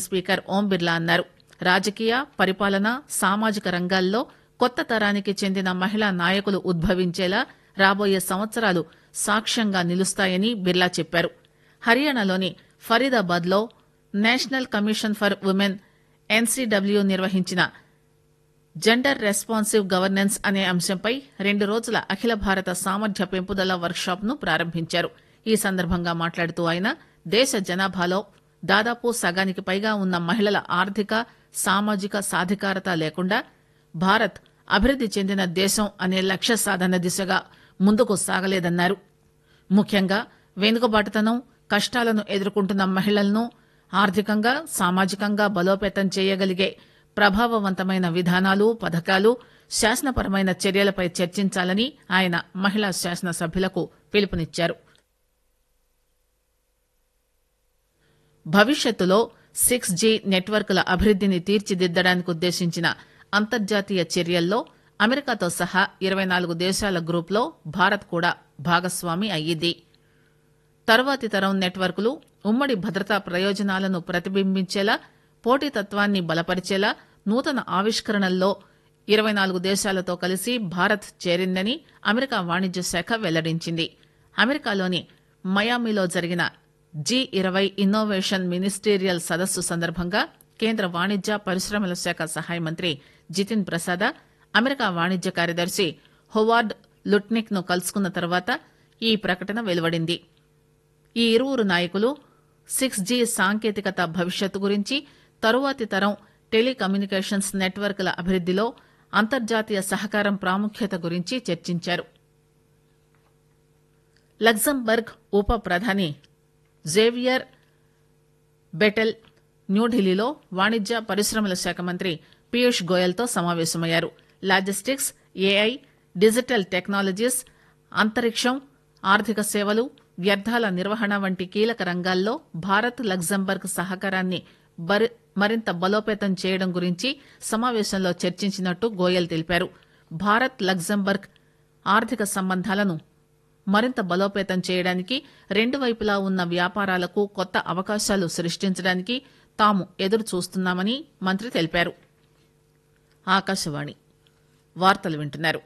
speaker ఓం బిర్లా అన్నారు రాజకీయ పరిపాలన సామాజిక రంగాల్లో కొత్త తరానికి చెందిన మహిళా నాయకులు ఉద్భవించేలా రాబోయే సంవత్సరాలు సాక్ష్యంగా నిలుస్తాయని బిర్లా చెప్పారు హర్యానాలోని ఫరీదాబాద్ లో national commission for women NCW నిర్వహించిన జెండర్ రెస్పాన్సివ్ గవర్నెన్స్ అనే అంశంపై రెండు రోజుల అఖిల భారత సామర్థ్య పెంపుదల వర్క్ షాప్ ను ప్రారంభించారు ఈ సందర్భంగా మాట్లాడుతూ ఆయన దేశ జనాభాలో దాదాపు సగానికి పైగా ఉన్న మహిళల ఆర్థిక సామాజిక సాధికారత లేకుండా భారత్ అభివృద్ది చెందిన దేశం అనే లక్ష్య సాధన దిశగా ముందుకు సాగలేదన్నారు ముఖ్యంగా వెనుకబాటుతనం కష్టాలను ఎదుర్కొంటున్న మహిళలను ఆర్థికంగా సామాజికంగా బలోపేతం చేయగలిగే ప్రభావవంతమైన విధానాలు పథకాలు శాసనపరమైన చర్యలపై చర్చించాలని ఆయన మహిళా శాసనసభ్యులకు పిలుపునిచ్చారు భవిష్యత్తులో సిక్స్ జీ నెట్వర్క్ల అభివృద్దిని తీర్చిదిద్దడానికి ఉద్దేశించిన అంతర్జాతీయ చర్యల్లో అమెరికాతో సహా ఇరవై నాలుగు దేశాల గ్రూప్లో భారత్ కూడా భాగస్వామి అయ్యింది తరువాతి తరం నెట్వర్క్లు ఉమ్మడి భద్రతా ప్రయోజనాలను ప్రతిబింబించేలా పోటీతత్వాన్ని బలపరిచేలా నూతన ఆవిష్కరణల్లో ఇరవై నాలుగు దేశాలతో కలిసి భారత్ చేరిందని అమెరికా వాణిజ్య శాఖ వెల్లడించింది అమెరికాలోని మయామిలో జరిగిన జీ ఇరవై ఇన్నోవేషన్ మినిస్టీరియల్ సదస్సు సందర్భంగా కేంద్ర వాణిజ్య పరిశ్రమల శాఖ సహాయ మంత్రి జితిన్ ప్రసాద అమెరికా వాణిజ్య కార్యదర్శి హోవార్డ్ లుట్నిక్ ను కలుసుకున్న తర్వాత ఈ ప్రకటన వెలువడింది ఈ ఇరువురు నాయకులు సిక్స్ జీ సాంకేతికత భవిష్యత్తు గురించి తరువాతి తరం టెలికమ్యూనికేషన్స్ నెట్వర్క్ల అభివృద్దిలో అంతర్జాతీయ సహకారం ప్రాముఖ్యత గురించి చర్చించారు లగ్జంబర్గ్ ఉప ప్రధాని జేవియర్ బెటెల్ న్యూఢిల్లీలో వాణిజ్య పరిశ్రమల శాఖ మంత్రి పీయూష్ గోయల్తో సమావేశమయ్యారు లాజిస్టిక్స్ ఏఐ డిజిటల్ టెక్నాలజీస్ అంతరిక్షం ఆర్థిక సేవలు వ్యర్థాల నిర్వహణ వంటి కీలక రంగాల్లో భారత్ లగ్జంబర్గ్ సహకారాన్ని బరి- మరింత బలోపేతం చేయడం గురించి సమావేశంలో చర్చించినట్టు గోయల్ తెలిపారు భారత్ లగ్జంబర్గ్ ఆర్థిక సంబంధాలను మరింత బలోపేతం చేయడానికి రెండు వైపులా ఉన్న వ్యాపారాలకు కొత్త అవకాశాలు సృష్టించడానికి తాము ఎదురు చూస్తున్నామని మంత్రి తెలిపారు ఆకాశవాణి వార్తలు వింటున్నారు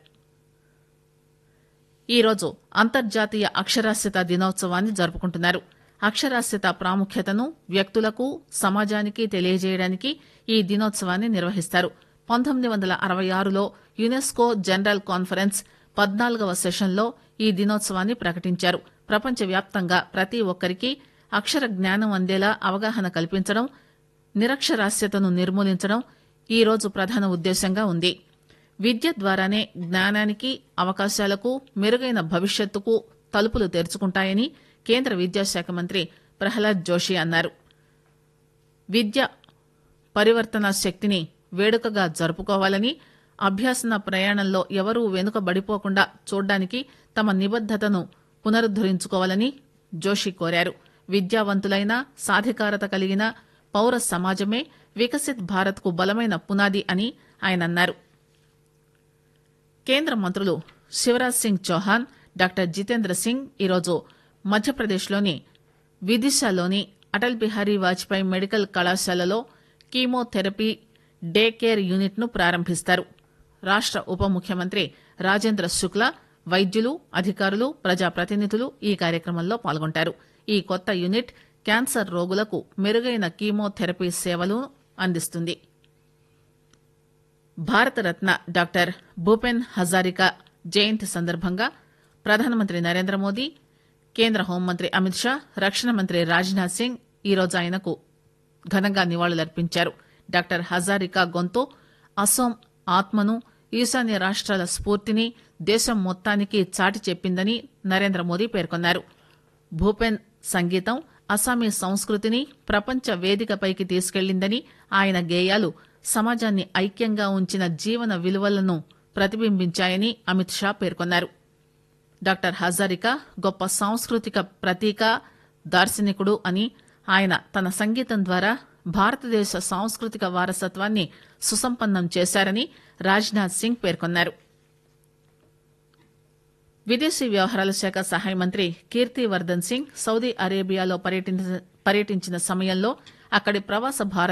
ఈరోజు అంతర్జాతీయ అక్షరాస్యత దినోత్సవాన్ని జరుపుకుంటున్నారు అక్షరాస్యత ప్రాముఖ్యతను వ్యక్తులకు సమాజానికి తెలియజేయడానికి ఈ దినోత్సవాన్ని నిర్వహిస్తారు పంతొమ్మిది వందల అరవై ఆరులో యునెస్కో జనరల్ కాన్ఫరెన్స్ పద్నాలుగవ సెషన్లో ఈ దినోత్సవాన్ని ప్రకటించారు ప్రపంచవ్యాప్తంగా ప్రతి ఒక్కరికి అక్షర జ్ఞానం అందేలా అవగాహన కల్పించడం నిరక్షరాస్యతను నిర్మూలించడం ఈ రోజు ప్రధాన ఉద్దేశంగా ఉంది విద్య ద్వారానే జ్ఞానానికి అవకాశాలకు మెరుగైన భవిష్యత్తుకు తలుపులు తెరుచుకుంటాయని కేంద్ర విద్యాశాఖ మంత్రి ప్రహ్లాద్ జోషి అన్నారు విద్య పరివర్తన శక్తిని వేడుకగా జరుపుకోవాలని అభ్యాసన ప్రయాణంలో ఎవరూ వెనుకబడిపోకుండా చూడ్డానికి తమ నిబద్దతను పునరుద్దరించుకోవాలని జోషి కోరారు విద్యావంతులైన సాధికారత కలిగిన పౌర సమాజమే వికసిత్ భారత్ కు బలమైన పునాది అని ఆయన అన్నారు కేంద్ర మంత్రులు శివరాజ్ సింగ్ చౌహాన్ డాక్టర్ జితేంద్ర సింగ్ ఈరోజు మధ్యప్రదేశ్లోని విదిశాలోని అటల్ బిహారీ వాజ్పేయి మెడికల్ కళాశాలలో కీమోథెరపీ డే కేర్ యూనిట్ ను ప్రారంభిస్తారు రాష్ట ఉప ముఖ్యమంత్రి రాజేంద్ర శుక్లా వైద్యులు అధికారులు ప్రజాప్రతినిధులు ఈ కార్యక్రమంలో పాల్గొంటారు ఈ కొత్త యూనిట్ క్యాన్సర్ రోగులకు మెరుగైన కీమోథెరపీ సేవలు అందిస్తుంది భారతరత్న డాక్టర్ భూపెన్ హజారికా జయంతి సందర్భంగా ప్రధానమంత్రి నరేంద్ర మోదీ కేంద్ర హోంమంత్రి అమిత్ షా రక్షణ మంత్రి రాజ్నాథ్ సింగ్ ఈరోజు ఆయనకు ఘనంగా నివాళులర్పించారు డాక్టర్ హజారికా గొంతు అసోం ఆత్మను ఈశాన్య రాష్ట్రాల స్ఫూర్తిని దేశం మొత్తానికి చాటి చెప్పిందని నరేంద్ర మోదీ పేర్కొన్నారు భూపెన్ సంగీతం అస్సామీ సంస్కృతిని ప్రపంచ వేదికపైకి తీసుకెళ్లిందని ఆయన గేయాలు సమాజాన్ని ఐక్యంగా ఉంచిన జీవన విలువలను ప్రతిబింబించాయని అమిత్ షా పేర్కొన్నారు డాక్టర్ హజారికా గొప్ప సాంస్కృతిక ప్రతీక దార్శనికుడు అని ఆయన తన సంగీతం ద్వారా భారతదేశ సాంస్కృతిక వారసత్వాన్ని సుసంపన్నం చేశారని రాజ్నాథ్ సింగ్ పేర్కొన్నారు విదేశీ వ్యవహారాల శాఖ సహాయ మంత్రి కీర్తివర్దన్ సింగ్ సౌదీ అరేబియాలో పర్యటించిన పర్యటించిన సమయంలో అక్కడి ప్రవాస భారత్